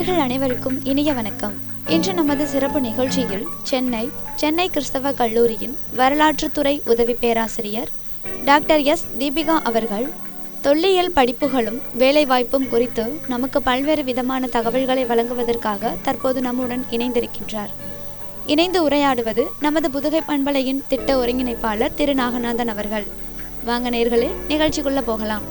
நேர்கள் அனைவருக்கும் இனிய வணக்கம் இன்று நமது சிறப்பு நிகழ்ச்சியில் சென்னை சென்னை கிறிஸ்தவ கல்லூரியின் வரலாற்றுத்துறை உதவி பேராசிரியர் டாக்டர் எஸ் தீபிகா அவர்கள் தொல்லியல் படிப்புகளும் வேலைவாய்ப்பும் குறித்து நமக்கு பல்வேறு விதமான தகவல்களை வழங்குவதற்காக தற்போது நம்முடன் இணைந்திருக்கின்றார் இணைந்து உரையாடுவது நமது புதுகை பண்பலையின் திட்ட ஒருங்கிணைப்பாளர் திரு நாகநாதன் அவர்கள் வாங்க நேர்களே நிகழ்ச்சிக்குள்ள போகலாம்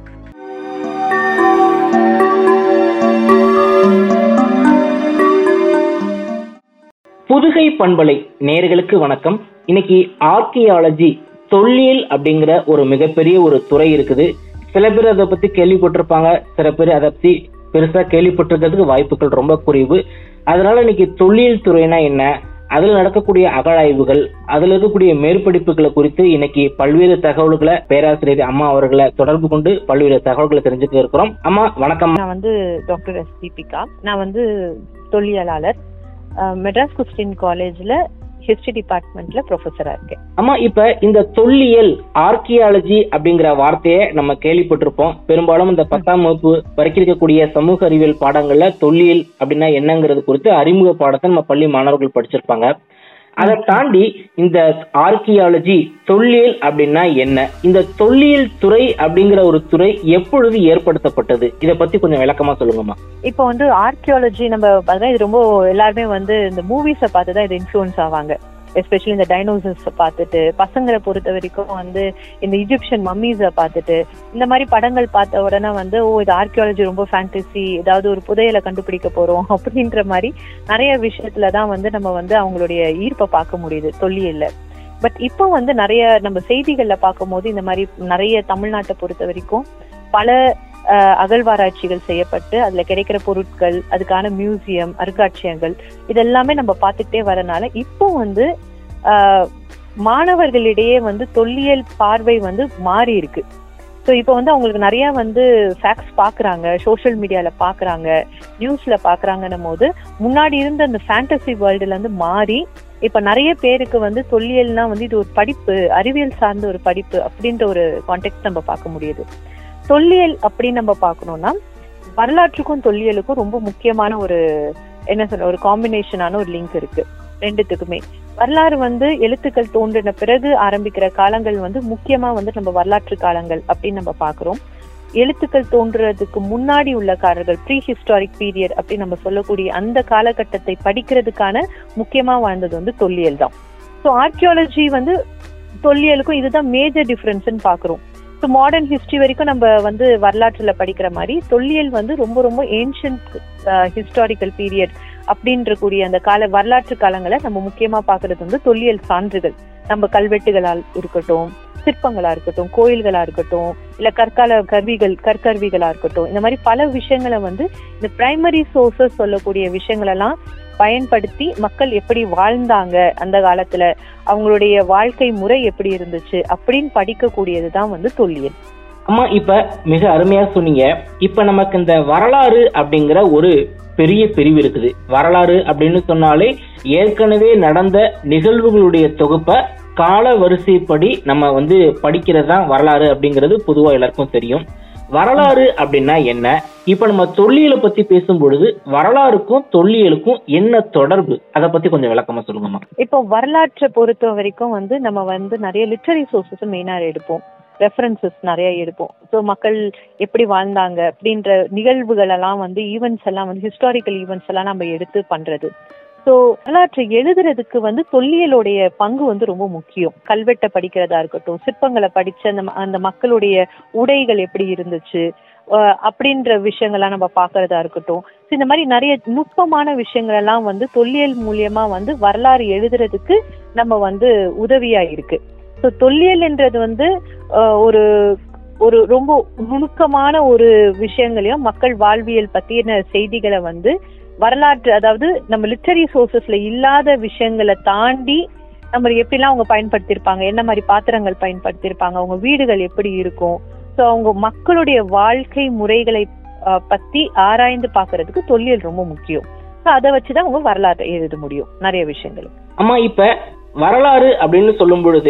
புதுகை பண்பலை நேர்களுக்கு வணக்கம் இன்னைக்கு ஆர்கியாலஜி தொல்லியல் அப்படிங்கிற ஒரு மிகப்பெரிய ஒரு துறை இருக்குது சில பேர் அதை பத்தி கேள்விப்பட்டிருப்பாங்க சில பேர் அதை பத்தி பெருசா கேள்விப்பட்டிருக்கிறதுக்கு வாய்ப்புகள் ரொம்ப குறைவு அதனால இன்னைக்கு தொல்லியல் துறைனா என்ன அதுல நடக்கக்கூடிய அகழாய்வுகள் அதுல இருக்கக்கூடிய மேற்படிப்புகளை குறித்து இன்னைக்கு பல்வேறு தகவல்களை பேராசிரியர் அம்மா அவர்களை தொடர்பு கொண்டு பல்வேறு தகவல்களை தெரிஞ்சுக்க இருக்கிறோம் அம்மா வணக்கம் நான் வந்து டாக்டர் எஸ் தீபிகா நான் வந்து தொல்லியலாளர் அஹ், மெட்ராஸ் கிறிஸ்டின் காலேஜ்ல ஹிஸ்டரி டிபார்ட்மெண்ட்ல ப்ரொஃபஸரா இருக்கேன் அம்மா இப்ப இந்த தொல்லியல் ஆர்கியாலஜி அப்படிங்கிற வார்த்தையை நம்ம கேள்விப்பட்டிருப்போம் பெரும்பாலும் இந்த பத்தாம் வகுப்பு வரைக்கும் இருக்கக்கூடிய சமூக அறிவியல் பாடங்கள்ல தொல்லியல் அப்படின்னா என்னங்கிறது குறித்து அறிமுக பாடத்தை நம்ம பள்ளி மாணவர்கள் படிச்சிருப்பாங்க அதை தாண்டி இந்த ஆர்கியாலஜி தொல்லியல் அப்படின்னா என்ன இந்த தொல்லியல் துறை அப்படிங்கிற ஒரு துறை எப்பொழுது ஏற்படுத்தப்பட்டது இத பத்தி கொஞ்சம் விளக்கமா சொல்லுங்கம்மா இப்போ வந்து ஆர்கியாலஜி நம்ம பார்த்தா இது ரொம்ப எல்லாருமே வந்து இந்த மூவிஸை பார்த்து தான் இது இன்ஃப்ளூயன்ஸ் ஆவாங்க எஸ்பெஷலி இந்த டைனோசர்ஸ் பார்த்துட்டு பசங்களை பொறுத்த வரைக்கும் வந்து இந்த இஜிப்சியன் மம்மீஸை பார்த்துட்டு இந்த மாதிரி படங்கள் பார்த்த உடனே வந்து ஓ இது ஆர்கியாலஜி ரொம்ப ஃபேண்டசி ஏதாவது ஒரு புதையலை கண்டுபிடிக்க போறோம் அப்படின்ற மாதிரி நிறைய விஷயத்துல தான் வந்து நம்ம வந்து அவங்களுடைய ஈர்ப்பை பார்க்க முடியுது தொல்லியல்ல பட் இப்போ வந்து நிறைய நம்ம செய்திகள்ல பார்க்கும்போது இந்த மாதிரி நிறைய தமிழ்நாட்டை பொறுத்த வரைக்கும் பல அஹ், அகழ்வாராய்ச்சிகள் செய்யப்பட்டு அதுல கிடைக்கிற பொருட்கள் அதுக்கான மியூசியம் அருங்காட்சியகங்கள் இதெல்லாமே நம்ம பார்த்துக்கிட்டே வரனால இப்போ வந்து அஹ், மாணவர்களிடையே வந்து தொல்லியல் பார்வை வந்து மாறி இருக்கு ஸோ இப்போ வந்து அவங்களுக்கு நிறைய வந்து ஃபேக்ட்ஸ் பார்க்குறாங்க சோஷியல் மீடியாவில் பார்க்குறாங்க நியூஸில் பார்க்குறாங்கன்னும் போது முன்னாடி இருந்த அந்த ஃபேண்டசி வேர்ல்டுல இருந்து மாறி இப்ப நிறைய பேருக்கு வந்து தொல்லியல்னா வந்து இது ஒரு படிப்பு அறிவியல் சார்ந்த ஒரு படிப்பு அப்படின்ற ஒரு கான்டெக்ட் நம்ம பார்க்க முடியுது தொல்லியல் அப்படின்னு நம்ம பார்க்கணும்னா வரலாற்றுக்கும் தொல்லியலுக்கும் ரொம்ப முக்கியமான ஒரு என்ன சொல்ற ஒரு காம்பினேஷனான ஒரு லிங்க் இருக்கு ரெண்டுத்துக்குமே வரலாறு வந்து எழுத்துக்கள் தோன்றின பிறகு ஆரம்பிக்கிற காலங்கள் வந்து முக்கியமா வந்து நம்ம வரலாற்று காலங்கள் அப்படின்னு நம்ம பார்க்கிறோம் எழுத்துக்கள் தோன்றுறதுக்கு முன்னாடி உள்ள காலங்கள் ப்ரீ ஹிஸ்டாரிக் பீரியட் அப்படின்னு நம்ம சொல்லக்கூடிய அந்த காலகட்டத்தை படிக்கிறதுக்கான முக்கியமா வாழ்ந்தது வந்து தொல்லியல் தான் ஸோ ஆர்கியாலஜி வந்து தொல்லியலுக்கும் இதுதான் மேஜர் டிஃபரன்ஸ்னு பார்க்குறோம் ஸோ மாடர்ன் ஹிஸ்டரி வரைக்கும் நம்ம வந்து வரலாற்றுல படிக்கிற மாதிரி தொல்லியல் வந்து ரொம்ப ரொம்ப ஏன்ஷியன்ட் ஹிஸ்டாரிக்கல் பீரியட் அப்படின்ற கூடிய அந்த கால வரலாற்று காலங்களை நம்ம முக்கியமா பார்க்கறது வந்து தொல்லியல் சான்றுகள் நம்ம கல்வெட்டுகளால் இருக்கட்டும் சிற்பங்களா இருக்கட்டும் கோயில்களா இருக்கட்டும் இல்ல கற்கால கருவிகள் கற்கருவிகளா இருக்கட்டும் இந்த மாதிரி பல விஷயங்களை வந்து இந்த பிரைமரி சோர்சஸ் சொல்லக்கூடிய விஷயங்களெல்லாம் பயன்படுத்தி மக்கள் எப்படி வாழ்ந்தாங்க அந்த காலத்துல அவங்களுடைய வாழ்க்கை முறை எப்படி இருந்துச்சு அப்படின்னு படிக்கக்கூடியது தான் வந்து தொல்லியல் அம்மா இப்ப மிக அருமையா சொன்னீங்க இப்ப நமக்கு இந்த வரலாறு அப்படிங்கிற ஒரு பெரிய பிரிவு இருக்குது வரலாறு அப்படின்னு சொன்னாலே ஏற்கனவே நடந்த நிகழ்வுகளுடைய தொகுப்பை கால வரிசைப்படி நம்ம வந்து படிக்கிறது தான் வரலாறு அப்படிங்கிறது பொதுவா எல்லாருக்கும் தெரியும் வரலாறு அப்படின்னா என்ன இப்ப நம்ம தொல்லியலை பத்தி பேசும் பொழுது வரலாறுக்கும் தொல்லியலுக்கும் என்ன தொடர்பு அதை பத்தி கொஞ்சம் விளக்கமா சொல்லுங்கம்மா இப்போ வரலாற்றை பொறுத்த வரைக்கும் வந்து நம்ம வந்து நிறைய லிட்டரரி சோர்சஸ் மெயினா எடுப்போம் ரெஃபரன்சஸ் நிறைய எடுப்போம் ஸோ மக்கள் எப்படி வாழ்ந்தாங்க அப்படின்ற நிகழ்வுகள் எல்லாம் வந்து ஈவெண்ட்ஸ் எல்லாம் வந்து ஹிஸ்டாரிக்கல் ஈவெண்ட்ஸ் எல்லாம் நம்ம எடுத்து பண்றது ஸோ வரலாற்றை எழுதுறதுக்கு வந்து தொல்லியலுடைய பங்கு வந்து ரொம்ப முக்கியம் கல்வெட்டை படிக்கிறதா இருக்கட்டும் சிற்பங்களை படிச்ச அந்த ம- அந்த மக்களுடைய உடைகள் எப்படி இருந்துச்சு அஹ் அப்படின்ற விஷயங்கள்லாம் நம்ம பார்க்கறதா இருக்கட்டும் So இந்த மாதிரி நிறைய நுட்பமான விஷயங்கள் எல்லாம் வந்து தொல்லியல் மூலியமா வந்து வரலாறு எழுதுறதுக்கு நம்ம வந்து உதவியா இருக்கு ஸோ தொல்லியல்ன்றது வந்து அஹ், ஒரு ஒரு ரொம்ப நுணுக்கமான ஒரு விஷயங்களையும் மக்கள் வாழ்வியல் பத்தின செய்திகளை வந்து வரலாற்று அதாவது நம்ம லிட்டரி சோர்சஸ்ல இல்லாத விஷயங்களை தாண்டி நம்ம எப்படிலாம் அவங்க பயன்படுத்தியிருப்பாங்க என்ன மாதிரி பாத்திரங்கள் பயன்படுத்தியிருப்பாங்க அவங்க வீடுகள் எப்படி இருக்கும் ஸோ அவங்க மக்களுடைய வாழ்க்கை முறைகளை அஹ், பத்தி ஆராய்ந்து பார்க்கிறதுக்கு தொல்லியல் ரொம்ப முக்கியம் ஸோ அதை வச்சுதான் அவங்க வரலாற்றை எழுத முடியும் நிறைய விஷயங்கள் அம்மா இப்ப வரலாறு அப்படின்னு சொல்லும் பொழுதே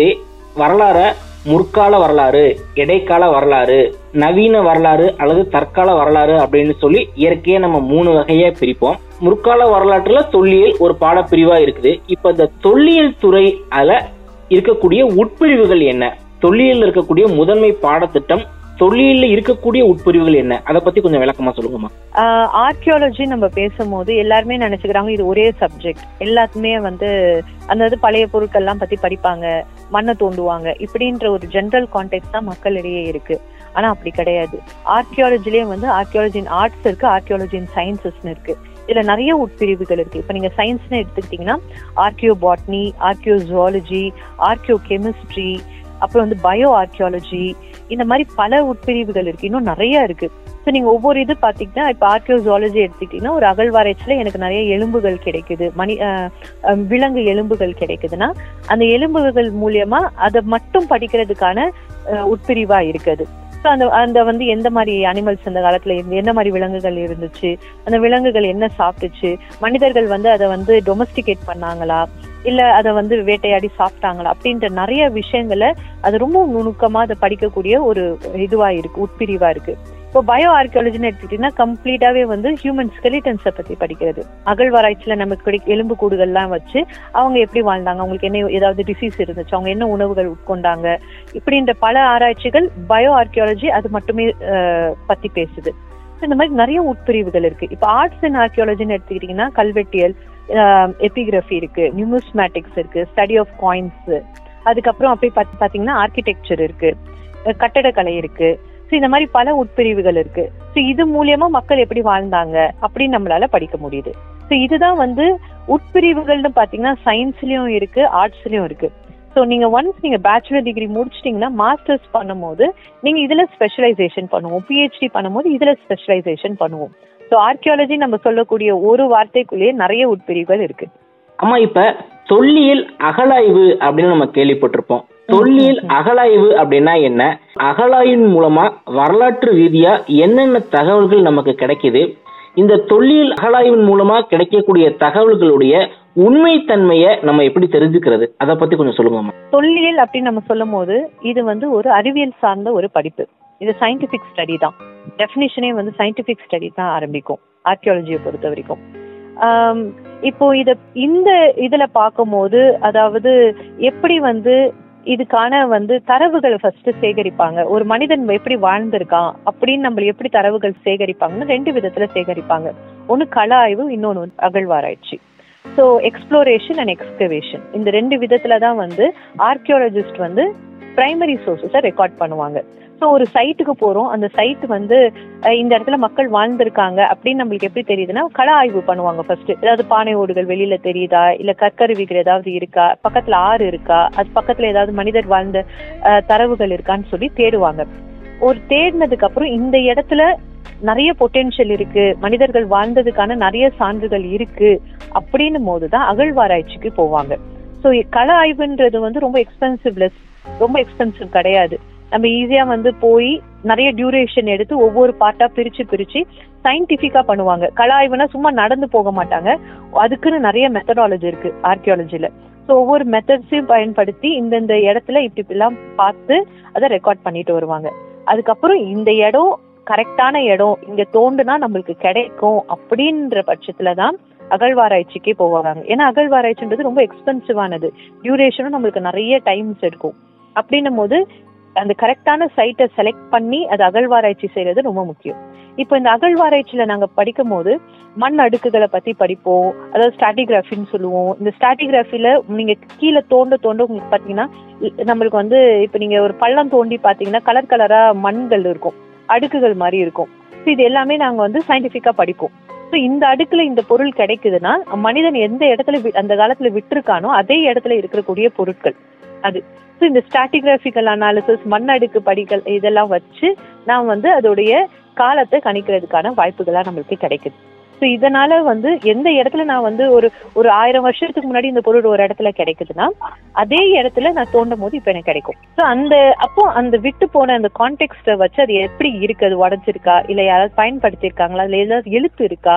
வரலாற முற்கால வரலாறு இடைக்கால வரலாறு நவீன வரலாறு அல்லது தற்கால வரலாறு அப்படின்னு சொல்லி இயற்கையா நம்ம மூணு வகையா பிரிப்போம் முற்கால வரலாற்றுல தொல்லியல் ஒரு பாடப்பிரிவா இருக்குது இப்ப இந்த தொல்லியல் துறை அதுல இருக்கக்கூடிய உட்பிரிவுகள் என்ன தொல்லியல் இருக்கக்கூடிய முதன்மை பாடத்திட்டம் தொல்லியல்ல இருக்கக்கூடிய உட்பிரிவுகள் என்ன அதை பத்தி கொஞ்சம் விளக்கமா சொல்லுங்கம்மா ஆர்கியாலஜி நம்ம பேசும்போது எல்லாருமே நினைச்சுக்கிறாங்க இது ஒரே சப்ஜெக்ட் எல்லாத்துமே வந்து அந்த இது பழைய பொருட்கள்லாம் பத்தி படிப்பாங்க மண்ணை தோண்டுவாங்க இப்படின்ற ஒரு ஜென்ரல் கான்டெக்ட் தான் மக்களிடையே இருக்கு ஆனா அப்படி கிடையாது ஆர்கியாலஜிலேயே வந்து ஆர்கியாலஜி இன் ஆர்ட்ஸ் இருக்கு ஆர்கியாலஜி இன் சயின்சஸ்னு இருக்கு இதுல நிறைய உட்பிரிவுகள் இருக்கு இப்ப நீங்க சயின்ஸ்னு எடுத்துக்கிட்டீங்கன்னா archaeobotany archaeozoology archaeochemistry அப்புறம் வந்து பயோ ஆர்கியாலஜி இந்த மாதிரி பல உட்பிரிவுகள் இருக்கு இன்னும் நிறைய இருக்கு ஸோ நீங்க ஒவ்வொரு இது பாத்தீங்கன்னா இப்ப ஆர்கியோஜாலஜி எடுத்துக்கிட்டீங்கன்னா ஒரு அகழ்வாராய்ச்சியில எனக்கு நிறைய எலும்புகள் கிடைக்குது மணி அஹ், அஹ், விலங்கு எலும்புகள் கிடைக்குதுன்னா அந்த எலும்புகள் மூலியமா அதை மட்டும் படிக்கிறதுக்கான அஹ், உட்பிரிவா இருக்குது ஸோ அந்த அந்த வந்து எந்த மாதிரி அனிமல்ஸ் அந்த காலத்துல இருந்து என்ன மாதிரி விலங்குகள் இருந்துச்சு அந்த விலங்குகள் என்ன சாப்பிட்டுச்சு மனிதர்கள் வந்து அதை வந்து டொமஸ்டிகேட் பண்ணாங்களா இல்ல அதை வந்து வேட்டையாடி சாப்பிட்டாங்களா அப்படின்ற நிறைய விஷயங்களை அது ரொம்ப நுணுக்கமா அதை படிக்கக்கூடிய ஒரு இதுவா இருக்கு உட்பிரிவா இருக்கு இப்போ பயோ ஆர்கியாலஜின்னு எடுத்துக்கிட்டீங்கன்னா கம்ப்ளீட்டாவே வந்து ஹியூமன் ஸ்கெலிட்டன்ஸை பத்தி படிக்கிறது அகழ்வாராய்ச்சியில நமக்கு கிடை எலும்பு கூடுகள்லாம் வச்சு அவங்க எப்படி வாழ்ந்தாங்க அவங்களுக்கு என்ன ஏதாவது டிசீஸ் இருந்துச்சு அவங்க என்ன உணவுகள் உட்கொண்டாங்க இப்படின்ற பல ஆராய்ச்சிகள் பயோ ஆர்கியாலஜி அது மட்டுமே அஹ், பத்தி பேசுது So, இந்த மாதிரி நிறைய உட்பிரிவுகள் இருக்கு இப்போ ஆர்ட்ஸ் அண்ட் ஆர்கியாலஜின்னு எடுத்துக்கிட்டீங்கன்னா கல்வெட்டியல் எபிகிராஃபி இருக்கு நியூமஸ்மேட்டிக்ஸ் இருக்கு ஸ்டடி ஆஃப் காயின்ஸ் அதுக்கப்புறம் அப்படி பாத்- பாத்தீங்கன்னா ஆர்கிடெக்சர் இருக்கு அஹ் கட்டடக்கலை இருக்கு ஸோ இந்த மாதிரி பல உட்பிரிவுகள் இருக்கு ஸோ இது மூலியமா மக்கள் எப்படி வாழ்ந்தாங்க அப்படின்னு நம்மளால படிக்க முடியுது ஸோ இதுதான் வந்து உட்பிரிவுகள்னு பாத்தீங்கன்னா சயின்ஸ்லயும் இருக்கு ஆர்ட்ஸ்லயும் இருக்கு ஸோ நீங்க ஒன்ஸ் நீங்க பேச்சுலர் டிகிரி முடிச்சிட்டீங்கன்னா மாஸ்டர்ஸ் பண்ணும்போது நீங்க இதுல ஸ்பெஷலைசேஷன் பண்ணுவோம் பிஹெச்டி பண்ணும்போது இதுல ஸ்பெஷலைசேஷன் பண்ணுவோம் ஸோ ஆர்கியாலஜி நம்ம சொல்லக்கூடிய ஒரு வார்த்தைக்குள்ளேயே நிறைய உட்பிரிவுகள் இருக்கு அம்மா இப்ப தொல்லியல் அகழாய்வு அப்படின்னு நம்ம கேள்விப்பட்டிருப்போம் தொல்லியல் அகழாய்வு அப்படின்னா என்ன அகழாய்வின் மூலமா வரலாற்று ரீதியா என்னென்ன தகவல்கள் நமக்கு கிடைக்குது இந்த தொல்லியல் அகழாய்வின் மூலமா கிடைக்கக்கூடிய தகவல்களுடைய உண்மைத்தன்மையை நம்ம எப்படி தெரிஞ்சுக்கிறது அதை பத்தி கொஞ்சம் சொல்லுங்கம்மா தொல்லியல் அப்படின்னு நம்ம சொல்லும் போது இது வந்து ஒரு அறிவியல் சார்ந்த ஒரு படிப்பு இது சயின்டிபிக் ஸ்டடி தான் டெஃபினிஷனே வந்து சயின்டிபிக் ஸ்டடி தான் ஆரம்பிக்கும் ஆர்கியாலஜியை பொறுத்த வரைக்கும் ஆம், இப்போ இத இந்த இதுல பார்க்கும்போது அதாவது எப்படி வந்து இதுக்கான வந்து தரவுகளை ஃபர்ஸ்ட் சேகரிப்பாங்க ஒரு மனிதன் எப்படி வாழ்ந்திருக்கான் அப்படின்னு நம்ம எப்படி தரவுகள் சேகரிப்பாங்கன்னு ரெண்டு விதத்துல சேகரிப்பாங்க ஒன்னு கள ஆய்வு இன்னொன்னு வந்து அகழ்வாராய்ச்சி ஸோ எக்ஸ்ப்ளோரேஷன் அண்ட் எக்ஸ்கவேஷன் இந்த ரெண்டு விதத்துல தான் வந்து ஆர்கியாலஜிஸ்ட் வந்து பிரைமரி சோர்சஸை ரெக்கார்ட் பண்ணுவாங்க ஸோ ஒரு சைட்டுக்கு போறோம் அந்த சைட் வந்து அஹ், இந்த இடத்துல மக்கள் வாழ்ந்திருக்காங்க அப்படின்னு நம்மளுக்கு எப்படி தெரியுதுன்னா கள ஆய்வு பண்ணுவாங்க ஃபர்ஸ்ட் ஏதாவது பானை ஓடுகள் வெளியில தெரியுதா இல்ல கற்கருவிகள் ஏதாவது இருக்கா பக்கத்துல ஆறு இருக்கா அது பக்கத்துல ஏதாவது மனிதர் வாழ்ந்த அஹ், தரவுகள் இருக்கான்னு சொல்லி தேடுவாங்க ஒரு தேடினதுக்கு அப்புறம் இந்த இடத்துல நிறைய பொட்டென்ஷியல் இருக்கு மனிதர்கள் வாழ்ந்ததுக்கான நிறைய சான்றுகள் இருக்கு அப்படின்னும் போதுதான் அகழ்வாராய்ச்சிக்கு போவாங்க ஸோ கள ஆய்வுன்றது வந்து ரொம்ப எக்ஸ்பென்சிவ்லெஸ் ரொம்ப எக்ஸ்பென்சிவ் கிடையாது நம்ம ஈஸியா வந்து போய் நிறைய டியூரேஷன் எடுத்து ஒவ்வொரு பார்ட்டா பிரிச்சு பிரிச்சு சயின்டிபிக்கா பண்ணுவாங்க கள ஆய்வுனா சும்மா நடந்து போக மாட்டாங்க அதுக்குன்னு நிறைய மெத்தடாலஜி இருக்கு ஆர்கியாலஜில ஸோ ஒவ்வொரு மெத்தட்ஸையும் பயன்படுத்தி இந்தந்த இடத்துல இப்படி இப்படிலாம் பார்த்து அதை ரெக்கார்ட் பண்ணிட்டு வருவாங்க அதுக்கப்புறம் இந்த இடம் கரெக்டான இடம் இங்க தோண்டுனா நம்மளுக்கு கிடைக்கும் அப்படின்ற பட்சத்துல தான் அகழ்வாராய்ச்சிக்கே போவாங்க ஏன்னா அகழ்வாராய்ச்சின்றது ரொம்ப எக்ஸ்பென்சிவானது டியூரேஷனும் நம்மளுக்கு நிறைய டைம்ஸ் எடுக்கும் அப்படின்னும் போது அந்த கரெக்டான சைட்டை செலக்ட் பண்ணி அது அகழ்வாராய்ச்சி செய்யறது ரொம்ப முக்கியம் இப்போ இந்த அகழ்வாராய்ச்சியில நாங்க படிக்கும் போது மண் அடுக்குகளை பத்தி படிப்போம் அதாவது ஸ்டாட்டிகிராஃபின்னு சொல்லுவோம் இந்த ஸ்டாட்டிகிராஃபில நீங்க கீழே தோண்ட தோண்ட உங்களுக்கு பாத்தீங்கன்னா இ- நம்மளுக்கு வந்து இப்ப நீங்க ஒரு பள்ளம் தோண்டி பாத்தீங்கன்னா கலர் கலரா மண்கள் இருக்கும் அடுக்குகள் மாதிரி இருக்கும் So இது எல்லாமே நாங்க வந்து சயின்டிபிக்கா படிப்போம் ஸோ இந்த அடுக்குல இந்த பொருள் கிடைக்குதுன்னா மனிதன் எந்த இடத்துல வி- அந்த காலத்துல விட்டிருக்கானோ அதே இடத்துல இருக்கக்கூடிய பொருட்கள் அது ஸோ இந்த ஸ்டாட்டிகிராஃபிக்கல் அனாலிசிஸ் மண் அடுக்கு படிகள் இதெல்லாம் வச்சு நாம் வந்து அதோடைய காலத்தை கணிக்கிறதுக்கான வாய்ப்புகளா நம்மளுக்கு கிடைக்குது ஸோ இதனால வந்து எந்த இடத்துல நான் வந்து ஒரு ஒரு ஆயிரம் வருஷத்துக்கு முன்னாடி இந்த பொருள் ஒரு இடத்துல கிடைக்குதுன்னா அதே இடத்துல நான் தோண்டும் போது இப்போ எனக்கு கிடைக்கும் ஸோ அந்த அப்போ அந்த விட்டு போன அந்த கான்டெக்ட்டை வச்சு அது எப்படி இருக்கு அது உடஞ்சிருக்கா இல்லை யாராவது பயன்படுத்தியிருக்காங்களா அதில் ஏதாவது எழுத்து இருக்கா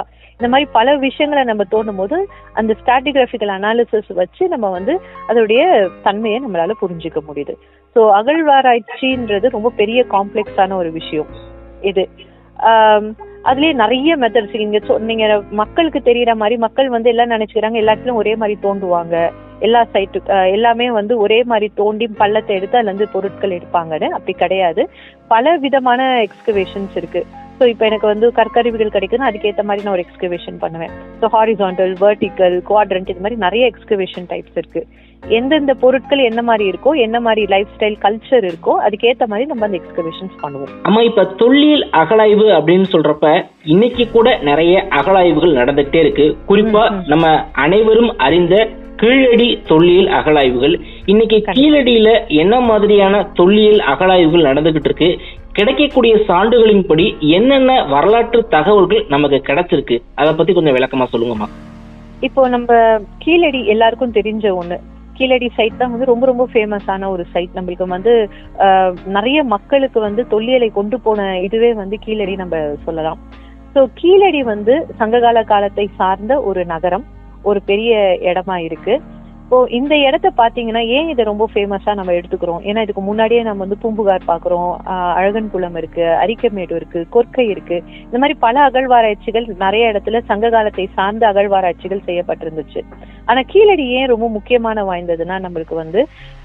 இந்த மாதிரி பல விஷயங்களை நம்ம தோண்டும் போது அந்த ஸ்டாட்டிகிராபிக்கல் அனாலிசிஸ் வச்சு நம்ம வந்து அதோடைய தன்மையை நம்மளால புரிஞ்சுக்க முடியுது ஸோ அகழ்வாராய்ச்சின்றது ரொம்ப பெரிய காம்ப்ளெக்ஸான ஒரு விஷயம் இது ஆம், அதுலயே நிறைய மெத்தட்ஸ் நீங்க சொ- நீங்க மக்களுக்கு தெரியற மாதிரி மக்கள் வந்து எல்லாம் நினைச்சுக்கிறாங்க எல்லா இடத்துலயும் ஒரே மாதிரி தோண்டுவாங்க எல்லா சைட்டு எல்லாமே வந்து ஒரே மாதிரி தோண்டி பள்ளத்தை எடுத்து அதுல இருந்து பொருட்கள் எடுப்பாங்கன்னு அப்படி கிடையாது பல விதமான எக்ஸ்கவேஷன்ஸ் இருக்கு ஸோ இப்போ எனக்கு வந்து கற்கருவிகள் கிடைக்குதுன்னா அதுக்கேற்ற மாதிரி நான் ஒரு எக்ஸ்கவேஷன் பண்ணுவேன் ஸோ ஹாரிசான்டல் வெர்டிக்கல் குவாட்ரண்ட் இது மாதிரி நிறைய எக்ஸ்கவேஷன் டைப்ஸ் இருக்கு எந்தெந்த பொருட்கள் என்ன மாதிரி இருக்கோ என்ன மாதிரி லைஃப் ஸ்டைல் கல்ச்சர் இருக்கோ அதுக்கேற்ற மாதிரி நம்ம அந்த எக்ஸ்கவேஷன்ஸ் பண்ணுவோம் அம்மா இப்ப தொல்லியல் அகழாய்வு அப்படின்னு சொல்றப்ப இன்னைக்கு கூட நிறைய அகழாய்வுகள் நடந்துகிட்டே இருக்கு குறிப்பா ம், ம். நம்ம அனைவரும் அறிந்த கீழடி தொல்லியல் அகழாய்வுகள் இன்னைக்கு கீழடியில என்ன மாதிரியான தொல்லியல் அகழாய்வுகள் நடந்துகிட்டு இருக்கு கிடைக்கக்கூடிய சான்றுகளின்படி என்னென்ன வரலாற்று தகவல்கள் நமக்கு கிடைச்சிருக்கு அதை பத்தி கொஞ்சம் விளக்கமா சொல்லுங்கம்மா இப்போ நம்ம கீழடி எல்லாருக்கும் தெரிஞ்ச ஒண்ணு கீழடி சைட் தான் வந்து ரொம்ப ரொம்ப ஃபேமஸான ஒரு சைட் நம்மளுக்கு வந்து ஆஹ், நிறைய மக்களுக்கு வந்து தொல்லியலை கொண்டு போன இதுவே வந்து கீழடி நம்ம சொல்லலாம் ஸோ கீழடி வந்து சங்ககால காலத்தை சார்ந்த ஒரு நகரம் ஒரு பெரிய இடமா இருக்கு இப்போ இந்த இடத்த பாத்தீங்கன்னா ஏன் இதை ரொம்ப ஃபேமஸா நம்ம எடுத்துக்கிறோம் ஏன்னா இதுக்கு முன்னாடியே நம்ம வந்து பூம்புகார் பாக்குறோம் ஆஹ், அழகன் குளம் இருக்கு அரிக்கமேடு இருக்கு கொற்கை இருக்கு இந்த மாதிரி பல அகழ்வாராய்ச்சிகள் நிறைய இடத்துல சங்க காலத்தை சார்ந்த அகழ்வாராய்ச்சிகள் செய்யப்பட்டிருந்துச்சு ஆனா கீழடி ஏன் ரொம்ப முக்கியமான வாய்ந்ததுன்னா நம்மளுக்கு வந்து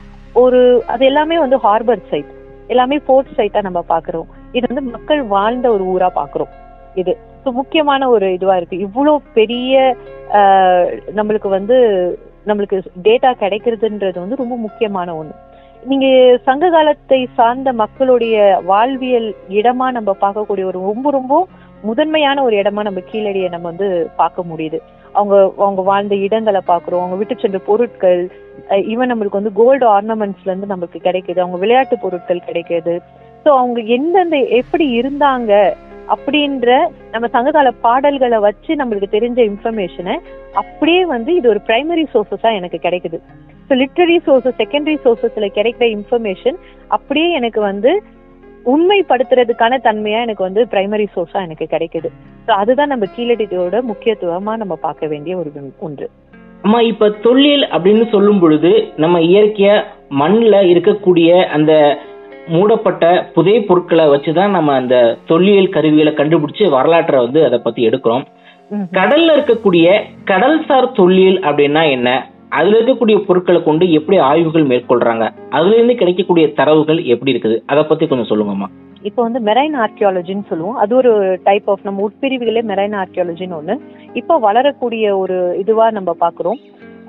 ஒரு அது எல்லாமே வந்து ஹார்பர் சைட் எல்லாமே போர்ட் சைட்டா நம்ம பாக்குறோம் இது வந்து மக்கள் வாழ்ந்த ஒரு ஊரா பாக்குறோம் இது ஸோ முக்கியமான ஒரு இதுவா இருக்கு இவ்வளோ பெரிய ஆஹ், நம்மளுக்கு வந்து நம்மளுக்கு டேட்டா கிடைக்கிறதுன்றது வந்து ரொம்ப முக்கியமான ஒண்ணு நீங்க சங்க காலத்தை சார்ந்த மக்களுடைய வாழ்வியல் இடமா நம்ம பார்க்கக்கூடிய ஒரு ரொம்ப ரொம்ப முதன்மையான ஒரு இடமா நம்ம கீழடியை நம்ம வந்து பார்க்க முடியுது அவங்க அவங்க வாழ்ந்த இடங்களை பார்க்குறோம் அவங்க விட்டு சென்ற பொருட்கள் ஈவன் நம்மளுக்கு வந்து கோல்டு ஆர்னமெண்ட்ஸ்ல இருந்து நமக்கு கிடைக்குது அவங்க விளையாட்டு பொருட்கள் கிடைக்குது ஸோ அவங்க எந்தெந்த எப்படி இருந்தாங்க அப்படின்ற நம்ம சங்ககால பாடல்களை வச்சு நம்மளுக்கு தெரிஞ்ச இன்ஃபர்மேஷனை அப்படியே வந்து இது ஒரு பிரைமரி சோர்சஸா எனக்கு கிடைக்குது ஸோ லிட்ரரி சோர்சஸ் செகண்டரி சோர்சஸ்ல கிடைக்கிற இன்ஃபர்மேஷன் அப்படியே எனக்கு வந்து உண்மைப்படுத்துறதுக்கான தன்மையா எனக்கு வந்து பிரைமரி சோர்ஸா எனக்கு கிடைக்குது ஸோ அதுதான் நம்ம கீழடியோட முக்கியத்துவமா நம்ம பார்க்க வேண்டிய ஒரு ஒன்று அம்மா இப்ப தொல்லியல் அப்படின்னு சொல்லும் பொழுது நம்ம இயற்கையா மண்ணுல இருக்கக்கூடிய அந்த மூடப்பட்ட புதை பொருட்களை வச்சுதான் நம்ம அந்த தொல்லியல் கருவிகளை கண்டுபிடிச்சு வரலாற்றை வந்து அதை பத்தி எடுக்கிறோம் கடல்ல இருக்கக்கூடிய கடல்சார் தொல்லியல் அப்படின்னா என்ன அதுல இருக்கக்கூடிய பொருட்களை கொண்டு எப்படி ஆய்வுகள் மேற்கொள்றாங்க அதுல இருந்து கிடைக்கக்கூடிய தரவுகள் எப்படி இருக்குது அதை பத்தி கொஞ்சம் சொல்லுங்கம்மா இப்போ வந்து மெரைன் ஆர்கியாலஜின்னு சொல்லுவோம் அது ஒரு டைப் ஆஃப் நம்ம உட்பிரிவுகளே மெரைன் ஆர்கியாலஜின்னு ஒன்று இப்போ வளரக்கூடிய ஒரு இதுவா நம்ம பார்க்குறோம்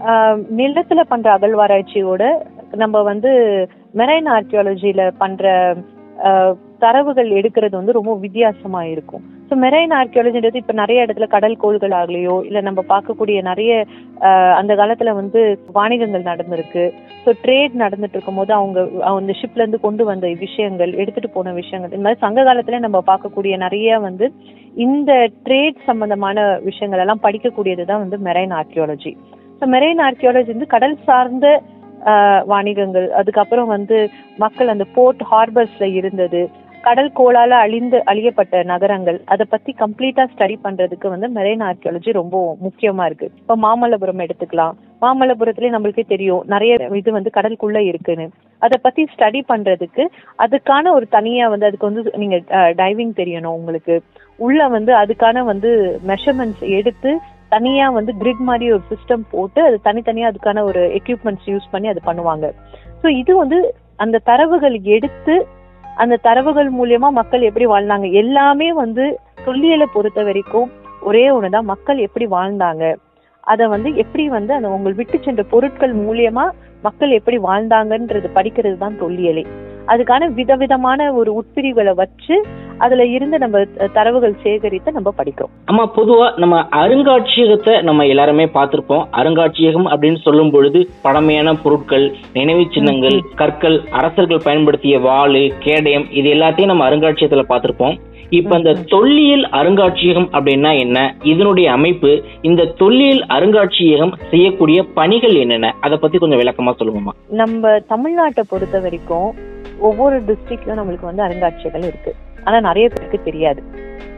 நிலத்துல பண்ற அகழ்வாராய்ச்சியோட நம்ம வந்து மெரைன் ஆர்கியாலஜியில பண்ற ஆஹ், தரவுகள் எடுக்கிறது வந்து ரொம்ப வித்தியாசமா இருக்கும் ஸோ மெரைன் ஆர்கியாலஜின்றது இப்போ நிறைய இடத்துல கடல் கோள்கள் ஆகலையோ இல்லை நம்ம பார்க்கக்கூடிய நிறைய ஆஹ், அந்த காலத்துல வந்து வாணிகங்கள் நடந்திருக்கு ஸோ ட்ரேட் நடந்துட்டு இருக்கும்போது அவங்க அந்த ஷிப்ல இருந்து கொண்டு வந்த விஷயங்கள் எடுத்துட்டு போன விஷயங்கள் இந்த மாதிரி சங்க காலத்துல நம்ம பார்க்கக்கூடிய நிறைய வந்து இந்த ட்ரேட் சம்பந்தமான விஷயங்கள் எல்லாம் படிக்கக்கூடியது தான் வந்து marine archaeology so marine archaeology வந்து கடல் சார்ந்த ஆஹ், வாணிகங்கள் அதுக்கப்புறம் வந்து மக்கள் அந்த போர்ட் ஹார்பர்ஸ்ல இருந்தது கடல் கோளால அழிந்து அழியப்பட்ட நகரங்கள் அதை பத்தி கம்ப்ளீட்டா ஸ்டடி பண்றதுக்கு வந்து மெரைன் ஆர்கியாலஜி ரொம்ப முக்கியமா இருக்கு இப்ப மாமல்லபுரம் எடுத்துக்கலாம் மாமல்லபுரத்துலயே நம்மளுக்கே தெரியும் நிறைய இது வந்து கடலுக்குள்ள இருக்குன்னு அதை பத்தி ஸ்டடி பண்றதுக்கு அதுக்கான ஒரு தனியா வந்து அதுக்கு வந்து நீங்க டைவிங் தெரியணும் உங்களுக்கு உள்ள வந்து அதுக்கான வந்து மெஷர்மெண்ட்ஸ் எடுத்து தனியா வந்து கிரிட் மாதிரி ஒரு சிஸ்டம் போட்டு அது தனித்தனியா அதுக்கான ஒரு எக்யூப்மெண்ட்ஸ் யூஸ் பண்ணி அது பண்ணுவாங்க ஸோ இது வந்து அந்த தரவுகள் எடுத்து அந்த தரவுகள் மூலியமா மக்கள் எப்படி வாழ்ந்தாங்க எல்லாமே வந்து தொல்லியலை பொறுத்த வரைக்கும் ஒரே ஒண்ணுதான் மக்கள் எப்படி வாழ்ந்தாங்க அத வந்து எப்படி வந்து அந்த உங்கள் விட்டு சென்ற பொருட்கள் மூலியமா மக்கள் எப்படி வாழ்ந்தாங்கன்றது படிக்கிறது தான் தொல்லியலே அதுக்கான விதவிதமான ஒரு உட்பிரிவுகளை வச்சு அதுல இருந்து நம்ம த- தரவுகள் சேகரித்து நம்ம படிக்கிறோம் ஆமா பொதுவா நம்ம அருங்காட்சியகத்தை நம்ம எல்லாருமே பார்த்திருப்போம் அருங்காட்சியகம் அப்படின்னு சொல்லும் பொழுது பழமையான பொருட்கள் நினைவு சின்னங்கள் கற்கள் அரசர்கள் பயன்படுத்திய வாளு கேடயம் இது எல்லாத்தையும் நம்ம அருங்காட்சியகத்துல பார்த்திருப்போம் இப்ப இந்த தொல்லியல் அருங்காட்சியகம் அப்படின்னா என்ன இதனுடைய அமைப்பு இந்த தொல்லியல் அருங்காட்சியகம் செய்யக்கூடிய பணிகள் என்னென்ன அதை பத்தி கொஞ்சம் விளக்கமா சொல்லுங்கம்மா நம்ம தமிழ்நாட்டை பொறுத்த வரைக்கும் ஒவ்வொரு டிஸ்ட்ரிக்ட்லயும் நம்மளுக்கு வந்து அருங்காட்சியகங்கள் இருக்கு ஆனா நிறைய பேருக்கு தெரியாது